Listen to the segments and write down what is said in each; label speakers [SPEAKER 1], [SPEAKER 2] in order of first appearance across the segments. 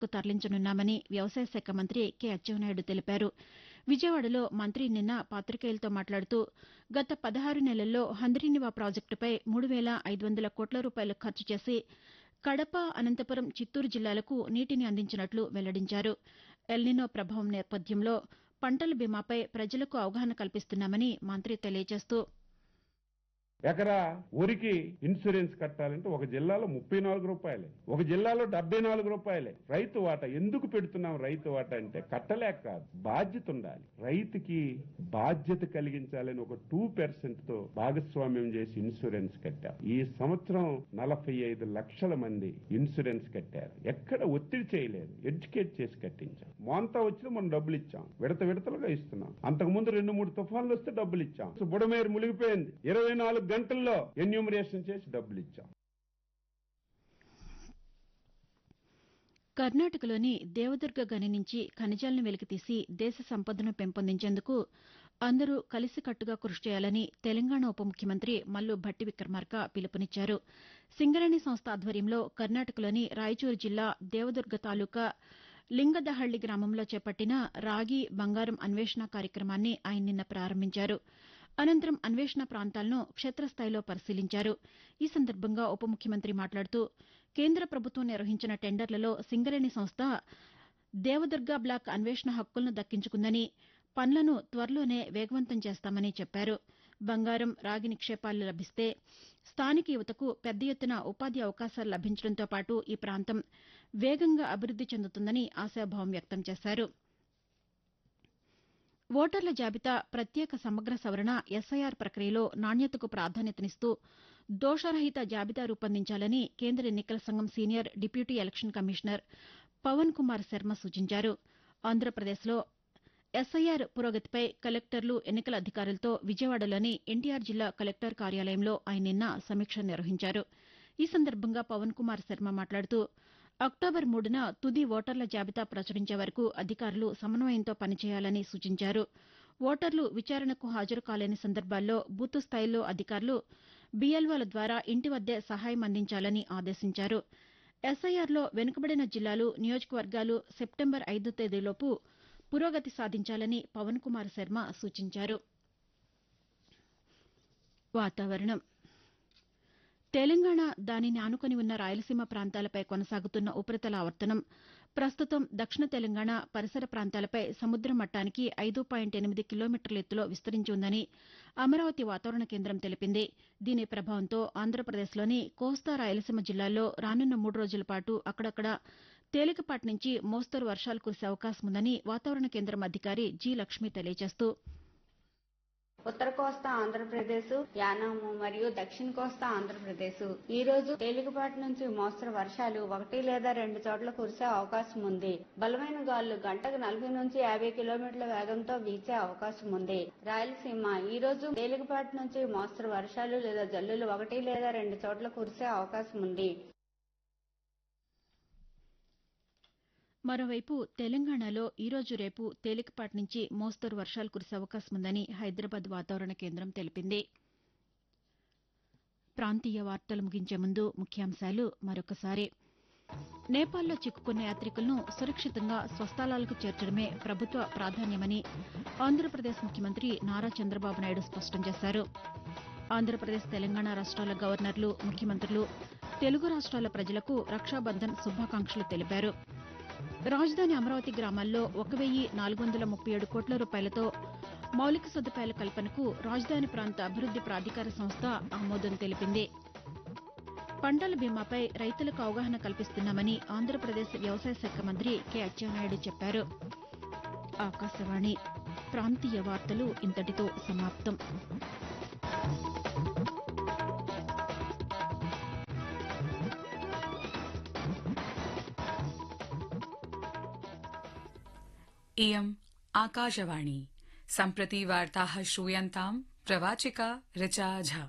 [SPEAKER 1] కు తరలించనున్నామని వ్యవసాయ శాఖ మంత్రి కె అచ్చెన్నాయుడు తెలిపారు విజయవాడలో మంత్రి నిన్న పాతికేయులతో మాట్లాడుతూ గత పదహారు నెలల్లో హంద్రీనివా ప్రాజెక్టుపై మూడు వేల ఐదు వందల కోట్ల రూపాయలు ఖర్చు చేసి కడప అనంతపురం చిత్తూరు జిల్లాలకు నీటిని అందించినట్లు వెల్లడించారు ఎల్నినో ప్రభావం నేపథ్యంలో పంటల బీమాపై ప్రజలకు అవగాహన కల్పిస్తున్నామని మంత్రి తెలియజేస్తూ
[SPEAKER 2] ఎకరా వరికి ఇన్సూరెన్స్ కట్టాలంటే ఒక జిల్లాలో ముప్పై నాలుగు రూపాయలే ఒక జిల్లాలో డెబ్బై నాలుగు రూపాయలే రైతు వాటా ఎందుకు పెడుతున్నాం రైతు వాటా అంటే కట్టలేక కాదు బాధ్యత ఉండాలి రైతుకి బాధ్యత కలిగించాలని ఒక టూ పర్సెంట్ తో భాగస్వామ్యం చేసి ఇన్సూరెన్స్ కట్టాం ఈ సంవత్సరం నలభై ఐదు లక్షల మంది ఇన్సూరెన్స్ కట్టారు ఎక్కడ ఒత్తిడి చేయలేదు ఎడ్యుకేట్ చేసి కట్టించాం మోంతా వచ్చిన మనం డబ్బులు ఇచ్చాం విడత విడతలుగా ఇస్తున్నాం అంతకు ముందు రెండు మూడు తుఫాన్లు వస్తే డబ్బులు ఇచ్చాం బుడమేరు మునిగిపోయింది ఇరవై నాలుగు గంటల్లో ఎన్యూమరేషన్ చేసి డబ్బులు ఇచ్చాం
[SPEAKER 1] కర్ణాటకలోని దేవదుర్గ గని నుంచి ఖనిజాలను వెలికితీసి దేశ సంపదను పెంపొందించేందుకు అందరూ కలిసికట్టుగా కృషి చేయాలని తెలంగాణ ఉప ముఖ్యమంత్రి మల్లు భట్టి విక్రమార్క పిలుపునిచ్చారు సింగరేణి సంస్థ ఆధ్వర్యంలో కర్ణాటకలోని రాయచూరు జిల్లా దేవదుర్గ తాలూకా లింగదహళ్లి గ్రామంలో చేపట్టిన రాగి బంగారం అన్వేషణ కార్యక్రమాన్ని ఆయన నిన్న ప్రారంభించారు అనంతరం అన్వేషణ ప్రాంతాలను క్షేత్రస్థాయిలో పరిశీలించారు ఈ సందర్భంగా ఉప ముఖ్యమంత్రి మాట్లాడుతూ కేంద్ర ప్రభుత్వం నిర్వహించిన టెండర్లలో సింగరేణి సంస్థ దేవదుర్గ బ్లాక్ అన్వేషణ హక్కులను దక్కించుకుందని పనులను త్వరలోనే వేగవంతం చేస్తామని చెప్పారు బంగారం రాగి నిక్షేపాలు లభిస్తే స్థానిక యువతకు పెద్ద ఎత్తున ఉపాధి అవకాశాలు లభించడంతో పాటు ఈ ప్రాంతం వేగంగా అభివృద్ది చెందుతుందని ఆశాభావం వ్యక్తం చేశారు ఓటర్ల జాబితా ప్రత్యేక సమగ్ర సవరణ ఎస్ఐఆర్ ప్రక్రియలో నాణ్యతకు ప్రాధాన్యతనిస్తూ దోషరహిత జాబితా రూపొందించాలని కేంద్ర ఎన్నికల సంఘం senior deputy election commissioner Pawan Kumar Sharma సూచించారు ఆంధ్రప్రదేశ్లో ఎస్ఐఆర్ పురోగతిపై కలెక్టర్లు ఎన్నికల అధికారులతో విజయవాడలోని ఎన్టీఆర్ జిల్లా కలెక్టర్ కార్యాలయంలో ఆయన నిన్న సమీక్ష నిర్వహించారు ఈ సందర్భంగా పవన్ కుమార్ శర్మ మాట్లాడుతూ అక్టోబర్ మూడున తుది ఓటర్ల జాబితా ప్రచురించే వరకు అధికారులు సమన్వయంతో పనిచేయాలని సూచించారు ఓటర్లు విచారణకు హాజరు కాలేని సందర్భాల్లో బూత్ స్థాయిలో అధికారులు బీఎల్ఓల ద్వారా ఇంటి వద్దే సహాయం అందించాలని ఆదేశించారు ఎస్ఐఆర్లో వెనుకబడిన జిల్లాలు నియోజకవర్గాలు సెప్టెంబర్ ఐదో తేదీలోపు పురోగతి సాధించాలని పవన్ కుమార్ శర్మ సూచించారు వాతావరణం తెలంగాణ దానిని ఆనుకుని ఉన్న రాయలసీమ ప్రాంతాలపై కొనసాగుతున్న ఉపరితల ఆవర్తనం ప్రస్తుతం దక్షిణ తెలంగాణ పరిసర ప్రాంతాలపై సముద్ర మట్టానికి ఐదు పాయింట్ ఎనిమిది కిలోమీటర్ల ఎత్తులో విస్తరించి ఉందని అమరావతి వాతావరణ కేంద్రం తెలిపింది దీని ప్రభావంతో ఆంధ్రప్రదేశ్లోని కోస్తా రాయలసీమ జిల్లాల్లో రానున్న మూడు రోజుల పాటు అక్కడక్కడ తేలికపాటి నుంచి మోస్తరు వర్షాలు కురిసే అవకాశం ఉందని వాతావరణ కేంద్రం అధికారి జి లక్ష్మి తెలియజేస్తూ
[SPEAKER 3] ఉత్తర కోస్తా ఆంధ్రప్రదేశ్ యానాము మరియు దక్షిణ కోస్తా ఆంధ్రప్రదేశ్ ఈ రోజు తేలికపాటి నుంచి మోస్తరు వర్షాలు ఒకటి లేదా రెండు చోట్ల కురిసే అవకాశం ఉంది బలమైన గాలులు గంటకు నలభై నుంచి యాభై కిలోమీటర్ల వేగంతో వీచే అవకాశం ఉంది రాయలసీమ ఈ రోజు తేలికపాటి నుంచి మోస్తరు వర్షాలు లేదా జల్లులు ఒకటి లేదా రెండు చోట్ల కురిసే అవకాశం ఉంది
[SPEAKER 1] మరోవైపు తెలంగాణలో ఈరోజు రేపు తేలికపాటి నుంచి మోస్తరు వర్షాలు కురిసే అవకాశం ఉందని హైదరాబాద్ వాతావరణ కేంద్రం తెలిపింది ప్రాంతీయ వార్తలు ముగించే ముందు ముఖ్యాంశాలు మరొకసారి నేపాల్లో చిక్కుకున్న యాత్రికులను సురక్షితంగా స్వస్థలాలకు చేర్చడమే ప్రభుత్వ ప్రాధాన్యమని ఆంధ్రప్రదేశ్ ముఖ్యమంత్రి నారా చంద్రబాబు నాయుడు స్పష్టం చేశారు ఆంధ్రప్రదేశ్ తెలంగాణ రాష్ట్రాల గవర్నర్లు ముఖ్యమంత్రులు తెలుగు రాష్ట్రాల ప్రజలకు రక్షాబంధన్ శుభాకాంక్షలు తెలిపారు రాజధాని అమరావతి గ్రామాల్లో ఒక వెయ్యి నాలుగు వందల ముప్పై ఏడు కోట్ల రూపాయలతో మౌలిక సదుపాయాల కల్పనకు రాజధాని ప్రాంత అభివృద్ది ప్రాధికార సంస్థ ఆమోదం తెలిపింది పంటల బీమాపై రైతులకు అవగాహన కల్పిస్తున్నామని ఆంధ్రప్రదేశ్ వ్యవసాయ శాఖ మంత్రి కె అచ్చెన్నాయుడు చెప్పారు ఆకాశవాణి ప్రాంతీయ వార్తలు ఇంతటితో సమాప్తం
[SPEAKER 4] इयम् आकाशवाणी सम्प्रति वार्ताः श्रूयन्ताम् प्रवाचिका ऋचा झा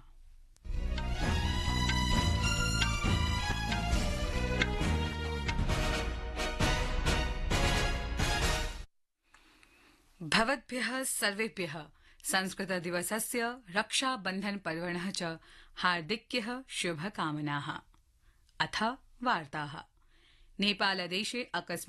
[SPEAKER 4] भवद्भ्यः सर्वेभ्यः संस्कृतदिवसस्य रक्षाबन्धन पर्वणः च हार्दिक्यः शुभकामनाः अथ वार्ताः नेपालदेशे अकस्मात्